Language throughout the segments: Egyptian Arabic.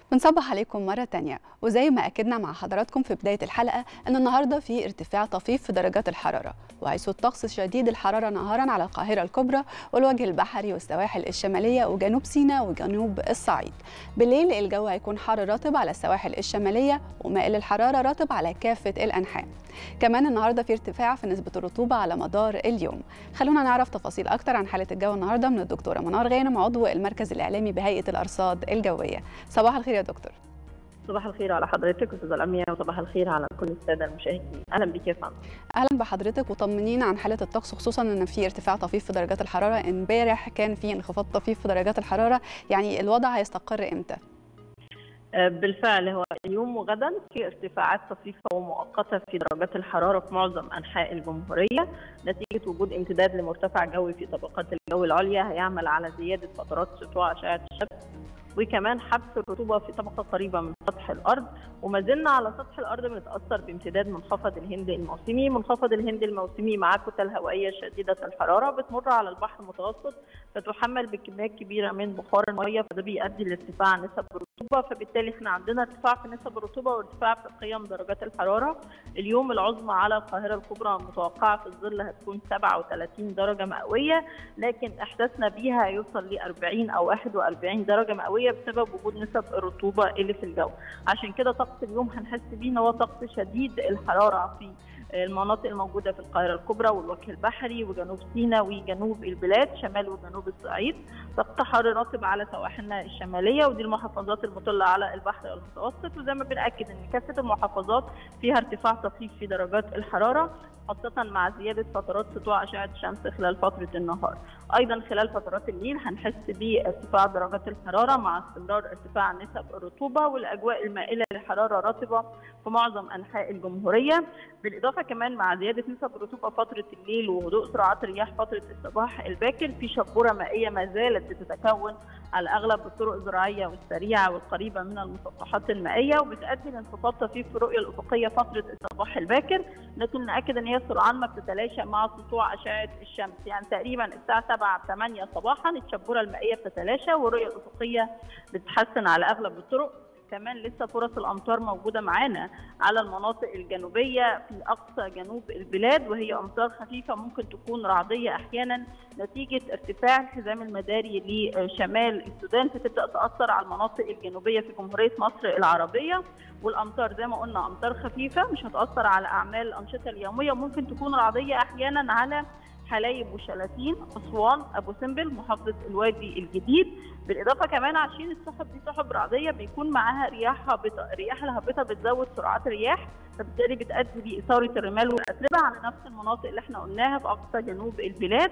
بنصبح عليكم مرة تانية وزي ما أكدنا مع حضراتكم في بداية الحلقة أن النهاردة في ارتفاع طفيف في درجات الحرارة وهيسود طقس شديد الحرارة نهارا على القاهرة الكبرى والوجه البحري والسواحل الشمالية وجنوب سيناء وجنوب الصعيد بالليل الجو هيكون حار رطب على السواحل الشمالية ومائل الحرارة رطب على كافة الأنحاء كمان النهارده في ارتفاع في نسبة الرطوبة على مدار اليوم خلونا نعرف تفاصيل أكتر عن حالة الجو النهارده من الدكتورة منار غانم عضو المركز الإعلامي بهيئة الأرصاد الجوية صباح الخير يا دكتور صباح الخير على حضرتك استاذه الامية وصباح الخير على كل الساده المشاهدين اهلا بك يا فندم اهلا بحضرتك وطمنينا عن حاله الطقس خصوصا ان في ارتفاع طفيف في درجات الحراره امبارح كان في انخفاض طفيف في درجات الحراره يعني الوضع هيستقر امتى بالفعل هو اليوم وغدا في ارتفاعات طفيفه ومؤقته في درجات الحراره في معظم انحاء الجمهوريه نتيجه وجود امتداد لمرتفع جوي في طبقات الجو العليا هيعمل على زياده فترات سطوع اشعه الشمس وكمان حبس الرطوبه في طبقه قريبه من سطح الارض وما زلنا على سطح الارض بنتاثر بامتداد منخفض الهند الموسمي، منخفض الهند الموسمي مع كتل هوائيه شديده الحراره بتمر على البحر المتوسط فتحمل بكميات كبيره من بخار الميه فده بيؤدي لارتفاع نسب الرطوبه فبالتالي احنا عندنا ارتفاع في نسب الرطوبه وارتفاع في قيم درجات الحراره، اليوم العظمى على القاهره الكبرى متوقعه في الظل هتكون 37 درجه مئويه لكن احساسنا بيها هيوصل ل 40 او 41 درجه مئويه بسبب وجود نسب الرطوبه اللي في الجو عشان كده طقس اليوم هنحس بيه ان هو طقس شديد الحراره في المناطق الموجوده في القاهره الكبرى والوجه البحري وجنوب سيناء وجنوب البلاد شمال وجنوب الصعيد طقس حار رطب على سواحلنا الشماليه ودي المحافظات المطله على البحر المتوسط وزي ما بناكد ان كافه المحافظات فيها ارتفاع طفيف في درجات الحراره خاصة مع زيادة فترات سطوع أشعة الشمس خلال فترة النهار. أيضا خلال فترات الليل هنحس بارتفاع درجات الحرارة مع استمرار ارتفاع نسب الرطوبة والأجواء المائلة لحرارة رطبة في معظم أنحاء الجمهورية. بالإضافة كمان مع زيادة نسب الرطوبة فترة الليل وهدوء سرعات الرياح فترة الصباح الباكر في شبورة مائية ما زالت بتتكون على أغلب الطرق الزراعية والسريعة والقريبة من المسطحات المائية وبتؤدي لانخفاض طفيف في الرؤية الأفقية فترة الصباح الباكر لكن نأكد أن هي سرعان ما بتتلاشى مع سطوع أشعة الشمس يعني تقريبا الساعة 7 8 صباحا الشبورة المائية بتتلاشى والرؤية الأفقية بتتحسن على أغلب الطرق كمان لسه فرص الامطار موجوده معانا على المناطق الجنوبيه في اقصى جنوب البلاد وهي امطار خفيفه ممكن تكون رعديه احيانا نتيجه ارتفاع الحزام المداري لشمال السودان فتبدا تاثر على المناطق الجنوبيه في جمهوريه مصر العربيه والامطار زي ما قلنا امطار خفيفه مش هتاثر على اعمال الانشطه اليوميه ممكن تكون رعديه احيانا على حلايب وشلاتين اسوان ابو سمبل محافظه الوادي الجديد بالاضافه كمان عشان السحب دي سحب رعديه بيكون معاها رياح هابطه الرياح الهابطه بتزود سرعات الرياح فبالتالي بتؤدي لاثاره الرمال والاتربه على نفس المناطق اللي احنا قلناها في اقصى جنوب البلاد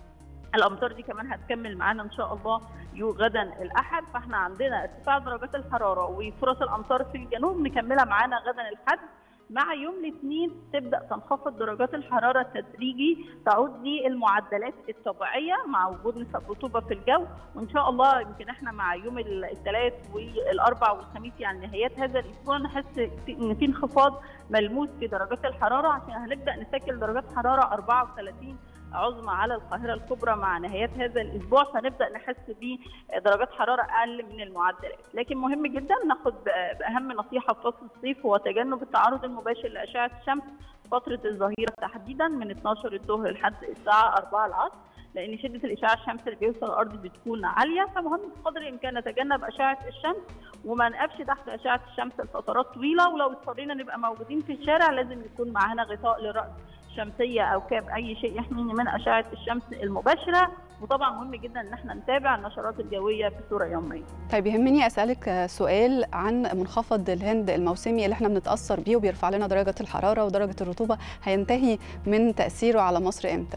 الامطار دي كمان هتكمل معانا ان شاء الله يوم غدا الاحد فاحنا عندنا ارتفاع درجات الحراره وفرص الامطار في الجنوب مكمله معانا غدا الاحد مع يوم الاثنين تبدا تنخفض درجات الحراره تدريجي تعود للمعدلات الطبيعيه مع وجود نسب رطوبه في الجو وان شاء الله يمكن احنا مع يوم الثلاث والاربع والخميس يعني نهايات هذا الاسبوع نحس ان في انخفاض ملموس في درجات الحراره عشان هنبدا نسجل درجات حراره 34 عظمى على القاهره الكبرى مع نهايات هذا الاسبوع فنبدا نحس بدرجات حراره اقل من المعدلات، لكن مهم جدا ناخد باهم نصيحه في فصل الصيف هو تجنب التعرض المباشر لاشعه الشمس فتره الظهيره تحديدا من 12 الظهر لحد الساعه 4 العصر لان شده الاشعاع الشمسي اللي بيوصل الارض بتكون عاليه فمهم بقدر الامكان نتجنب اشعه الشمس وما نقفش تحت اشعه الشمس لفترات طويله ولو اضطرينا نبقى موجودين في الشارع لازم يكون معانا غطاء للراس شمسيه او كاب اي شيء يحميني من اشعه الشمس المباشره وطبعا مهم جدا ان احنا نتابع النشرات الجويه بصوره يوميه. طيب يهمني اسالك سؤال عن منخفض الهند الموسمي اللي احنا بنتاثر بيه وبيرفع لنا درجه الحراره ودرجه الرطوبه هينتهي من تاثيره على مصر امتى؟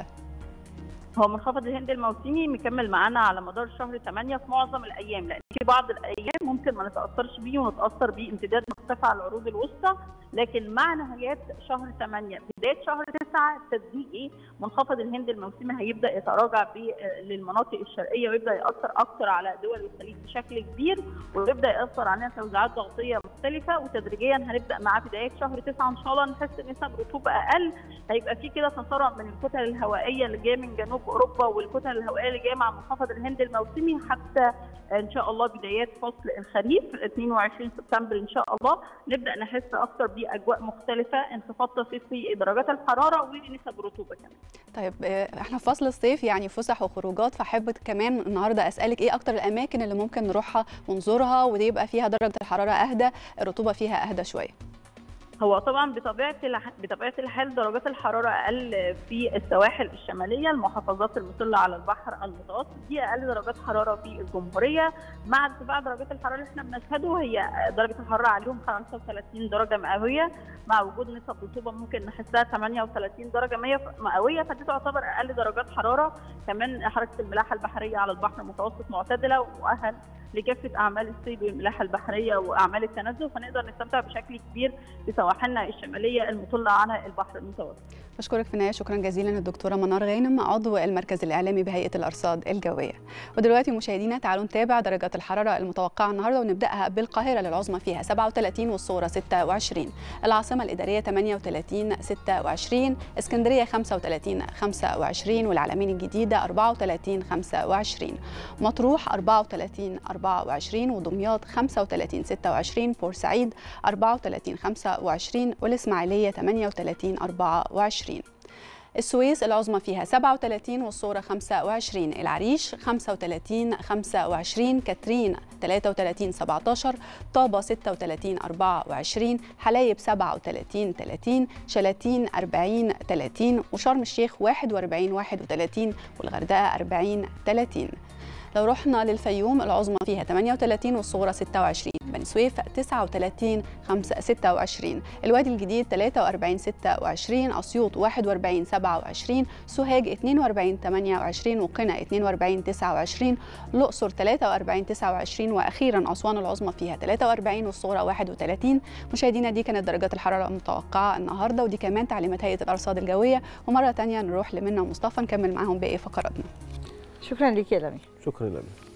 هو منخفض الهند الموسمي مكمل معانا على مدار شهر 8 في معظم الايام لان في بعض الايام ممكن ما نتاثرش بيه ونتاثر بيه امتداد مرتفع العروض الوسطى لكن مع نهايات شهر 8 بدايه شهر 9 تدريجي منخفض الهند الموسمي هيبدا يتراجع للمناطق الشرقيه ويبدا ياثر اكثر على دول الخليج بشكل كبير ويبدا ياثر علينا توزيعات ضغطيه مختلفه وتدريجيا هنبدا مع بدايه شهر 9 ان شاء الله نحس نسب رطوبه اقل هيبقى في كده تسارع من الكتل الهوائيه اللي جايه من جنوب اوروبا والكتل الهوائيه اللي جايه مع منخفض الهند الموسمي حتى ان شاء الله بدايات فصل الخريف 22 سبتمبر ان شاء الله نبدا نحس اكتر باجواء مختلفه انخفاض طفيف في درجات الحراره ونسب رطوبه كمان. طيب احنا في فصل الصيف يعني فسح وخروجات فحب كمان النهارده اسالك ايه اكتر الاماكن اللي ممكن نروحها ونزورها ويبقى فيها درجه الحراره اهدى الرطوبه فيها اهدى شويه. هو طبعا بطبيعه بطبيعه الحال درجات الحراره اقل في السواحل الشماليه المحافظات المطله على البحر المتوسط دي اقل درجات حراره في الجمهوريه مع ارتفاع درجات الحراره اللي احنا بنشهده هي درجه الحراره عليهم 35 درجه مئويه مع وجود نسب رطوبه ممكن نحسها 38 درجه مئويه فدي تعتبر اقل درجات حراره كمان حركه الملاحه البحريه على البحر المتوسط معتدله ومؤهل لكافه اعمال الصيد والملاحه البحريه واعمال التنزه فنقدر نستمتع بشكل كبير بسواحلنا الشماليه المطله على البحر المتوسط. بشكرك في النهايه شكرا جزيلا الدكتوره منار غانم عضو المركز الاعلامي بهيئه الارصاد الجويه. ودلوقتي مشاهدينا تعالوا نتابع درجات الحراره المتوقعه النهارده ونبداها بالقاهره للعظمى فيها 37 والصوره 26 العاصمه الاداريه 38 26 اسكندريه 35 25 والعلمين الجديده 34 25 مطروح 34 24 ودمياط 35 26 بورسعيد 34 25 والإسماعيلية 38 24 السويس العظمى فيها 37 والصورة 25 العريش 35 25 كاترين 33 17 طابة 36 24 حلايب 37 30 شلاتين 40 30 وشرم الشيخ 41 31 والغردقة 40 30 لو رحنا للفيوم العظمى فيها 38 والصغرى 26 بني سويف 39 5 26 الوادي الجديد 43 26 اسيوط 41 27 سوهاج 42 28 وقنا 42 29 الاقصر 43 29 واخيرا اسوان العظمى فيها 43 والصغرى 31 مشاهدينا دي كانت درجات الحراره المتوقعه النهارده ودي كمان تعليمات هيئه الارصاد الجويه ومره ثانيه نروح لمنى ومصطفى نكمل معاهم باقي فقراتنا شكرا لك يا لمي شكرا لك